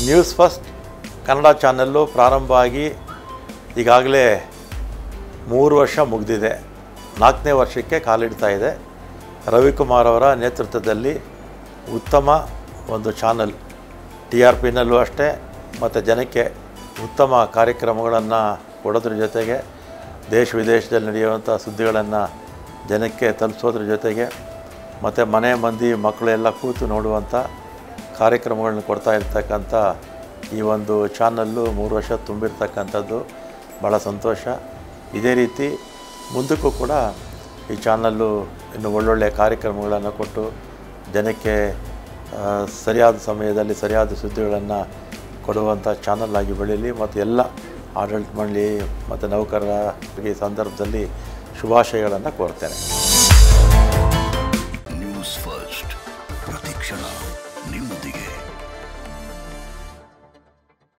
news first Kannada channel ಪ್ರಾರಂಭ ಆಗಿ ಈಗಾಗಲೇ ಮೂರು ವರ್ಷ ಮುಗಿದಿದೆ ನಾಲ್ಕನೇ ವರ್ಷಕ್ಕೆ ಕಾಲಿಡ್ತಾ ಇದೆ ರವಿಕುಮಾರ್ ಅವರ ನೇತೃತ್ವದಲ್ಲಿ ಉತ್ತಮ ಒಂದು ಚಾನಲ್ ಟಿ ಆರ್ ಪಿನಲ್ಲೂ ಅಷ್ಟೇ ಮತ್ತು ಜನಕ್ಕೆ ಉತ್ತಮ ಕಾರ್ಯಕ್ರಮಗಳನ್ನು ಕೊಡೋದ್ರ ಜೊತೆಗೆ ದೇಶ ವಿದೇಶದಲ್ಲಿ ನಡೆಯುವಂಥ ಸುದ್ದಿಗಳನ್ನು ಜನಕ್ಕೆ ತಲುಪಿಸೋದ್ರ ಜೊತೆಗೆ ಮತ್ತು ಮನೆ ಮಂದಿ ಮಕ್ಕಳೆಲ್ಲ ಕೂತು ನೋಡುವಂಥ ಕಾರ್ಯಕ್ರಮಗಳನ್ನ ಕೊಡ್ತಾ ಇರ್ತಕ್ಕಂಥ ಈ ಒಂದು ಚಾನಲ್ಲು ಮೂರು ವರ್ಷ ತುಂಬಿರ್ತಕ್ಕಂಥದ್ದು ಭಾಳ ಸಂತೋಷ ಇದೇ ರೀತಿ ಮುಂದಕ್ಕೂ ಕೂಡ ಈ ಚಾನಲ್ಲು ಇನ್ನು ಒಳ್ಳೊಳ್ಳೆಯ ಕಾರ್ಯಕ್ರಮಗಳನ್ನು ಕೊಟ್ಟು ಜನಕ್ಕೆ ಆ, ಸರಿಯಾದ ಸಮಯದಲ್ಲಿ ಸರಿಯಾದ ಸುದ್ದಿಗಳನ್ನು ಕೊಡುವಂಥ ಚಾನಲ್ ಆಗಿ ಬೆಳೀಲಿ ಮತ್ತು ಎಲ್ಲ ಆಡಳಿತ ಮಂಡಳಿ ಮತ್ತು ನೌಕರರ ಈ ಸಂದರ್ಭದಲ್ಲಿ ಶುಭಾಶಯಗಳನ್ನು ಕೋರ್ತೇನೆ ನ್ಯೂಸ್ ಫಸ್ಟ್ ಪ್ರತಿಕ್ಷಣ ನಿಮ್ಮೊಂದಿಗೆ